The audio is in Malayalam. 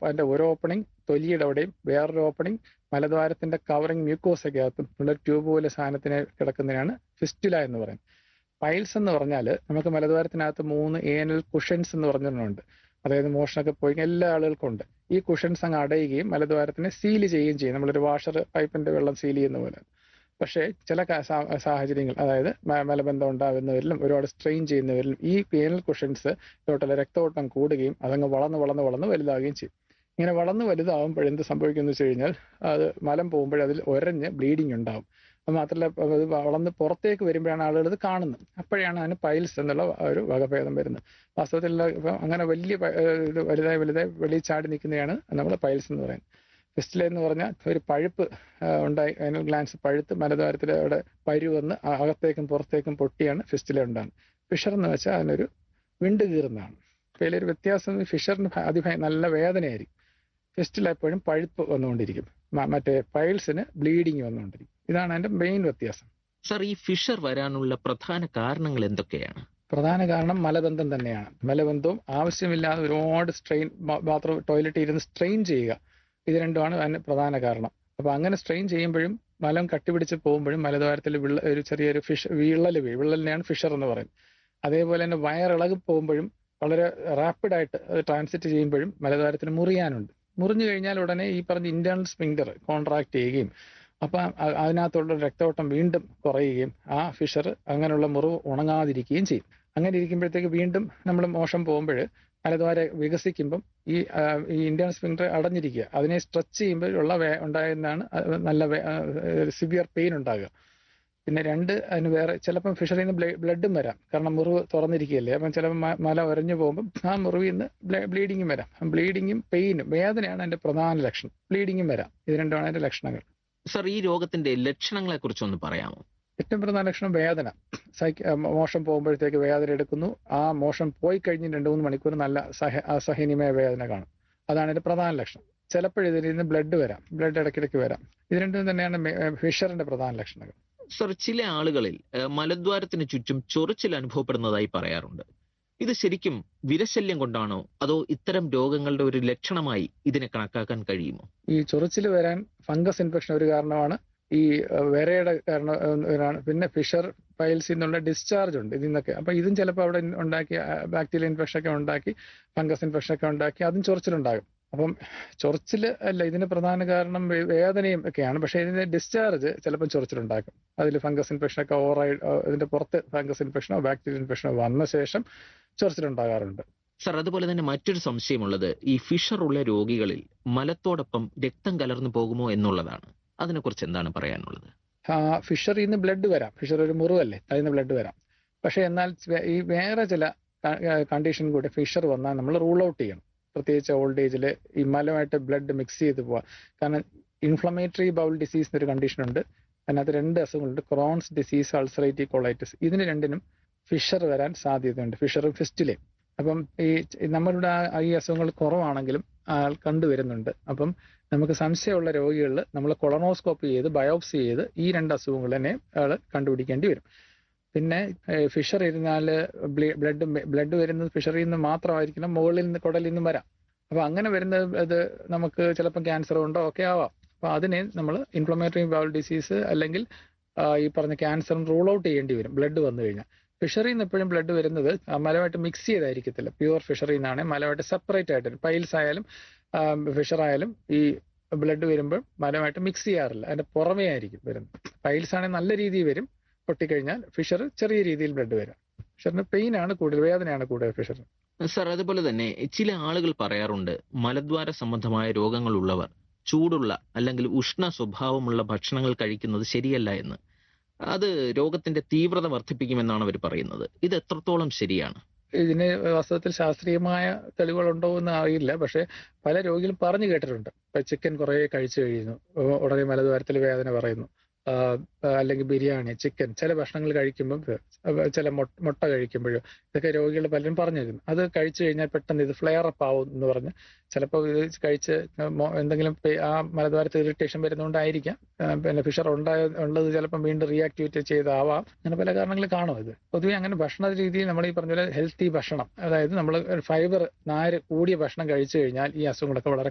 അതിന്റെ ഒരു ഓപ്പണിംഗ് തൊലിയുടെ അവിടെയും വേറൊരു ഓപ്പണിംഗ് മലദ്വാരത്തിന്റെ കവറിംഗ് മ്യൂക്കോസയ്ക്കകത്തും ഉള്ള ട്യൂബ് പോലെ സാധനത്തിന് കിടക്കുന്നതിനാണ് ഫിസ്റ്റുല എന്ന് പറയുന്നത് പൈൽസ് എന്ന് പറഞ്ഞാൽ നമുക്ക് മലദ്വാരത്തിനകത്ത് മൂന്ന് ഏനൽ കുഷൻസ് എന്ന് പറഞ്ഞിട്ടുണ്ട് അതായത് മോഷണമൊക്കെ പോയി എല്ലാ ആളുകൾക്കും ഉണ്ട് ഈ കുഷൻസ് അങ്ങ് അടയുകയും മലദ്വാരത്തിനെ സീൽ ചെയ്യുകയും ചെയ്യും നമ്മളൊരു വാഷർ പൈപ്പിന്റെ വെള്ളം സീൽ ചെയ്യുന്ന പോലെ പക്ഷേ ചില ക- സാ- സാഹചര്യങ്ങൾ അതായത് മ- മലബന്ധം ഉണ്ടാകുന്നവരിലും ഒരുപാട് സ്ട്രെയിൻ ചെയ്യുന്നവരിലും ഈ പേനൽ കുഷൻസ് ടോട്ടൽ രക്തഓട്ടം കൂടുകയും അതങ്ങ് വളർന്ന് വളർന്ന് വളർന്ന് വലുതാവുകയും ചെയ്യും ഇങ്ങനെ വളർന്ന് വലുതാവുമ്പോൾ എന്ത് സംഭവിക്കുന്നു വെച്ച് കഴിഞ്ഞാൽ അത് മലം പോകുമ്പോൾ അതിൽ ഒരഞ്ഞ് ബ്ലീഡിങ് ഉണ്ടാവും അത് മാത്രമല്ല അത് വളർന്ന് പുറത്തേക്ക് വരുമ്പോഴാണ് ആളുകൾ ഇത് കാണുന്നത് അപ്പോഴാണ് അതിന് പൈൽസ് എന്നുള്ള ഒരു വകഭേദം വരുന്നത് വാസ്തവത്തിൽ ഇപ്പം അങ്ങനെ വലിയ പ- ഏഹ് ഇത് വലുതായി വലുതായി വെളിയിൽ ചാടി നിൽക്കുന്നതാണ് നമ്മൾ പൈൽസ് എന്ന് പറയുന്നത് ഫിസ്റ്റില എന്ന് പറഞ്ഞാൽ ഒരു പഴുപ്പ് ആഹ് ഉണ്ടായി അതിന് ഗ്ലാൻസ് പഴുത്ത് മലദ്വാരത്തിൽ അവിടെ പരു വന്ന് ആ അകത്തേക്കും പുറത്തേക്കും പൊട്ടിയാണ് ഫിസ്റ്റില ഉണ്ടാകുന്നത് ഫിഷർ എന്ന് വെച്ചാൽ അതിനൊരു വിണ്ട് കീറുന്നതാണ് അപ്പോൾ ഇതിലൊരു വ്യത്യാസം ഫിഷറിന് ഭ- അതിഭയ നല്ല വേദനയായിരിക്കും ഫിസ്റ്റിൽ എപ്പോഴും പഴുപ്പ് വന്നുകൊണ്ടിരിക്കും മ- മറ്റേ പൈൽസിന് ബ്ലീഡിങ് വന്നുകൊണ്ടിരിക്കും ഇതാണ് അതിന്റെ മെയിൻ വ്യത്യാസം സർ ഈ ഫിഷർ വരാനുള്ള പ്രധാന കാരണങ്ങൾ എന്തൊക്കെയാണ് പ്രധാന കാരണം മലബന്ധം തന്നെയാണ് മലബന്ധവും ആവശ്യമില്ലാതെ ഒരുപാട് സ്ട്രെയിൻ ബാത്റൂം ടോയ്ലറ്റിൽ ഇരുന്ന് സ്ട്രെയിൻ ചെയ്യുക ഇത് രണ്ടുമാണ് അതിന് പ്രധാന കാരണം അപ്പൊ അങ്ങനെ സ്ട്രെയിൻ ചെയ്യുമ്പോഴും മലം കട്ടിപിടിച്ച് പോകുമ്പോഴും മലദ്വാരത്തിൽ വിള്ള ഒരു ചെറിയൊരു ഫിഷ് വിള്ളൽ വീഴും വിള്ളലിനെയാണ് ഫിഷർ എന്ന് പറയുന്നത് അതേപോലെ തന്നെ വയറിളകി പോകുമ്പോഴും വളരെ റാപ്പിഡായിട്ട് അത് ട്രാൻസിറ്റ് ചെയ്യുമ്പോഴും മലദ്വാരത്തിൽ മുറിയാനുണ്ട് മുറിഞ്ഞു കഴിഞ്ഞാൽ ഉടനെ ഈ പറഞ്ഞ ഇന്റേണൽ സ്പിങ്ഡർ കോൺട്രാക്ട് ചെയ്യുകയും അപ്പൊ അ- അതിനകത്തുള്ള രക്തഓട്ടം വീണ്ടും കുറയുകയും ആ ഫിഷർ അങ്ങനെയുള്ള മുറിവ് ഉണങ്ങാതിരിക്കുകയും ചെയ്യും അങ്ങനെ ഇരിക്കുമ്പോഴത്തേക്ക് വീണ്ടും നമ്മൾ മോശം പോകുമ്പോൾ മലദ്വാര വികസിക്കുമ്പം ഈ ആ, ഈ ഇന്ത്യൻ സ്പിങ്ഡർ അടഞ്ഞിരിക്കുക അതിനെ സ്ട്രെച്ച് ചെയ്യുമ്പോഴുള്ള വേ ഉണ്ടാകുന്നതാണ് അത് നല്ല സിവിയർ പെയിൻ ഉണ്ടാകുക പിന്നെ രണ്ട് അതിന് വേറെ ചിലപ്പം ഫിഷറിൽ നിന്ന് ബ്ലഡും വരാം കാരണം മുറിവ് തുറന്നിരിക്കുകയല്ലേ അപ്പം ചിലപ്പോൾ മ- മല ഉരഞ്ഞു പോകുമ്പം ആ മുറിവിൽ നിന്ന് ബ്ലീഡിങ്ങും വരാം ബ്ലീഡിങ്ങും പെയിനും വേദനയാണ് അതിന്റെ പ്രധാന ലക്ഷണം ബ്ലീഡിങ്ങും വരാം ഇത് രണ്ടുമാണ് അതിന്റെ ലക്ഷണങ്ങൾ സർ ഈ രോഗത്തിന്റെ ലക്ഷണങ്ങളെ കുറിച്ചൊന്ന് പറയാമോ ഏറ്റവും പ്രധാന ലക്ഷണം വേദന സൈക്ക് ആ, മോശം പോകുമ്പോഴത്തേക്ക് വേദന എടുക്കുന്നു ആ മോശം പോയി കഴിഞ്ഞ് രണ്ട് മൂന്ന് മണിക്കൂർ നല്ല സഹ അസഹനീയമായ വേദന കാണും അതാണ് ഇതിന്റെ പ്രധാന ലക്ഷണം ചിലപ്പോൾ ഇതിൽ നിന്ന് ബ്ലഡ് വരാം ബ്ലഡ് ഇടയ്ക്കിടയ്ക്ക് വരാം ഇത് രണ്ടും തന്നെയാണ് മെ- ഏ, ഫിഷറിന്റെ പ്രധാന ലക്ഷണങ്ങൾ സർ ചില ആളുകളിൽ ഏഹ്, മലദ്വാരത്തിന് ചുറ്റും ചൊറിച്ചിൽ അനുഭവപ്പെടുന്നതായി പറയാറുണ്ട് ഇത് ശരിക്കും വിരശല്യം കൊണ്ടാണോ അതോ ഇത്തരം രോഗങ്ങളുടെ ഒരു ലക്ഷണമായി ഇതിനെ കണക്കാക്കാൻ കഴിയുമോ ഈ ചൊറിച്ചിൽ വരാൻ ഫംഗസ് ഇൻഫെക്ഷൻ ഒരു കാരണമാണ് ഈ ഏഹ്, വിരയുടെ കാരണം ഏഹ്, ഒരാണ് പിന്നെ ഫിഷർ പൈൽസിൽ നിന്നുള്ള ഡിസ്ചാർജ് ഉണ്ട് ഇതിൽ നിന്നൊക്കെ അപ്പൊ ഇതും ചിലപ്പോൾ അവിടെ ഉണ്ടാക്കി ബാക്ടീരിയൽ ഇൻഫെക്ഷൻ ഒക്കെ ഉണ്ടാക്കി ഫംഗസ് ഇൻഫെക്ഷൻ ഒക്കെ ഉണ്ടാക്കി അതും ചൊറിച്ചിലുണ്ടാകും അപ്പം ചൊറിച്ചിൽ അല്ല ഇതിന് പ്രധാന കാരണം വേ- വേദനയും ഒക്കെയാണ് പക്ഷേ ഇതിന്റെ ഡിസ്ചാർജ് ചിലപ്പോൾ ചൊറിച്ചിലുണ്ടാക്കും അതിൽ ഫംഗസ് ഇൻഫെക്ഷൻ ഒക്കെ ഓവറായി ഇതിന്റെ പുറത്ത് ഫംഗസ് ഇൻഫെക്ഷനോ ബാക്ടീരിയൽ ഇൻഫെക്ഷനോ വന്ന ശേഷം ചൊറിച്ചിലുണ്ടാകാറുണ്ട് സർ അതുപോലെ തന്നെ മറ്റൊരു സംശയമുള്ളത് ഈ ഫിഷർ ഉള്ള രോഗികളിൽ മലത്തോടൊപ്പം രക്തം കലർന്നു പോകുമോ എന്നുള്ളതാണ് അതിനെക്കുറിച്ച് എന്താണ് പറയാനുള്ളത് ആ, ഫിഷറിൽ നിന്ന് ബ്ലഡ് വരാം ഫിഷർ ഒരു മുറിവല്ലേ അതിൽ നിന്ന് ബ്ലഡ് വരാം പക്ഷെ എന്നാൽ വേ- ഈ വേറെ ചില കണ്ടീഷൻ കൂടെ ഫിഷർ വന്നാൽ നമ്മൾ റൂൾ ഔട്ട് ചെയ്യണം പ്രത്യേകിച്ച് ഓൾഡ് ഏജിൽ ഈ മലമായിട്ട് ബ്ലഡ് മിക്സ് ചെയ്ത് പോവാം കാരണം ഇൻഫ്ലമേറ്ററി ബൗൾ ഡിസീസ് എന്നൊരു കണ്ടീഷൻ ഉണ്ട് അതിനകത്ത് രണ്ട് അസുഖങ്ങളുണ്ട് ക്രോൺസ് ഡിസീസ് അൾസറേറ്റീവ് കൊളൈറ്റിസ് ഇതിന് രണ്ടിനും ഫിഷർ വരാൻ സാധ്യതയുണ്ട് ഫിഷറും ഫിസ്റ്റിലെയും അപ്പം ഈ ച- നമ്മളുടെ ആ- ഈ അസുഖങ്ങൾ കുറവാണെങ്കിലും ആൾ കണ്ടുവരുന്നുണ്ട് അപ്പം നമുക്ക് സംശയമുള്ള രോഗികളിൽ നമ്മൾ കൊളനോസ്കോപ്പി ചെയ്ത് ബയോപ്സി ചെയ്ത് ഈ രണ്ട് അസുഖങ്ങൾ തന്നെ ആൾ കണ്ടുപിടിക്കേണ്ടി വരും പിന്നെ ഫിഷർ ഇരുന്നാൽ ബ്ലഡ് ബ്ലഡ് വരുന്നത് ഫിഷറിൽ നിന്ന് മാത്രമായിരിക്കണം മുകളിൽ നിന്ന് കുടലിൽ നിന്നും വരാം അപ്പൊ അങ്ങനെ വരുന്നത് അത് നമുക്ക് ചിലപ്പോൾ ക്യാൻസർ ഉണ്ടോ ഒക്കെ ആവാം അപ്പൊ അതിനെ നമ്മൾ ഇൻഫ്ലമേറ്ററി ബൗൾ ഡിസീസ് അല്ലെങ്കിൽ ആ, ഈ പറഞ്ഞ ക്യാൻസർ റൂൾ ഔട്ട് ചെയ്യേണ്ടി വരും ബ്ലഡ് വന്നു കഴിഞ്ഞാൽ ഫിഷറിൽ നിന്ന് എപ്പോഴും ബ്ലഡ് വരുന്നത് ആ മലമായിട്ട് മിക്സ് ചെയ്തായിരിക്കത്തില്ല പ്യുവർ ഫിഷറിൽ നിന്നാണ് മലമായിട്ട് സെപ്പറേറ്റ് ആയിട്ട് വരും പൈൽസ് ആയാലും ഫിഷർ ആയാലും ഈ ബ്ലഡ് വരുമ്പോൾ മലമായിട്ട് മിക്സ് ചെയ്യാറില്ല അതിന്റെ പുറമേ ആയിരിക്കും വരുന്നത് പൈൽസ് ആണെങ്കിൽ നല്ല രീതിയിൽ വരും പൊട്ടിക്കഴിഞ്ഞാൽ ഫിഷർ ചെറിയ രീതിയിൽ ബ്ലഡ് വരും ഫിഷറിന് പെയിൻ ആണ് കൂടുതൽ വേദനയാണ് കൂടുതൽ ഫിഷർ സർ അതുപോലെ തന്നെ ചില ആളുകൾ പറയാറുണ്ട് മലദ്വാര സംബന്ധമായ രോഗങ്ങളുള്ളവർ ചൂടുള്ള അല്ലെങ്കിൽ ഉഷ്ണ സ്വഭാവമുള്ള ഭക്ഷണങ്ങൾ കഴിക്കുന്നത് ശരിയല്ല എന്ന് അത് രോഗത്തിന്റെ തീവ്രത വർദ്ധിപ്പിക്കുമെന്നാണ് അവർ പറയുന്നത് ഇത് എത്രത്തോളം ശരിയാണ് ഇതിന് വാസ്തവത്തിൽ ശാസ്ത്രീയമായ തെളിവുകളുണ്ടോ എന്ന് അറിയില്ല പക്ഷെ പല രോഗികളും പറഞ്ഞു കേട്ടിട്ടുണ്ട് ഇപ്പൊ ചിക്കൻ കുറെ കഴിച്ചു കഴിയുന്നു ഉ- ഉടനെ മലദ്വാരത്തിൽ വേദന പറയുന്നു ആ, ആ, അല്ലെങ്കിൽ ബിരിയാണി ചിക്കൻ ചില ഭക്ഷണങ്ങൾ കഴിക്കുമ്പോൾ ചില മൊ- മുട്ട കഴിക്കുമ്പോഴോ ഇതൊക്കെ രോഗികൾ പലരും പറഞ്ഞിരുന്നു അത് കഴിച്ചു കഴിഞ്ഞാൽ പെട്ടെന്ന് ഇത് ഫ്ലെയർ അപ്പ് ആവും എന്ന് പറഞ്ഞ് ചിലപ്പോൾ ഇത് കഴിച്ച് മൊ- എന്തെങ്കിലും പെ- ആ മലദ്വാരത്തിൽ ഇറിറ്റേഷൻ വരുന്നതുകൊണ്ടായിരിക്കാം ആ, പിന്നെ ഫിഷർ ഉണ്ടായ ഉള്ളത് ചിലപ്പം വീണ്ടും റീആക്ടിവേറ്റ് ചെയ്താവാം അങ്ങനെ പല കാരണങ്ങൾ കാണും ഇത് പൊതുവെ അങ്ങനെ ഭക്ഷണ രീതിയിൽ നമ്മൾ ഈ പറഞ്ഞ പോലെ ഹെൽത്തി ഭക്ഷണം അതായത് നമ്മൾ ഫൈബർ നാര് കൂടിയ ഭക്ഷണം കഴിച്ചു കഴിഞ്ഞാൽ ഈ അസുഖങ്ങളൊക്കെ വളരെ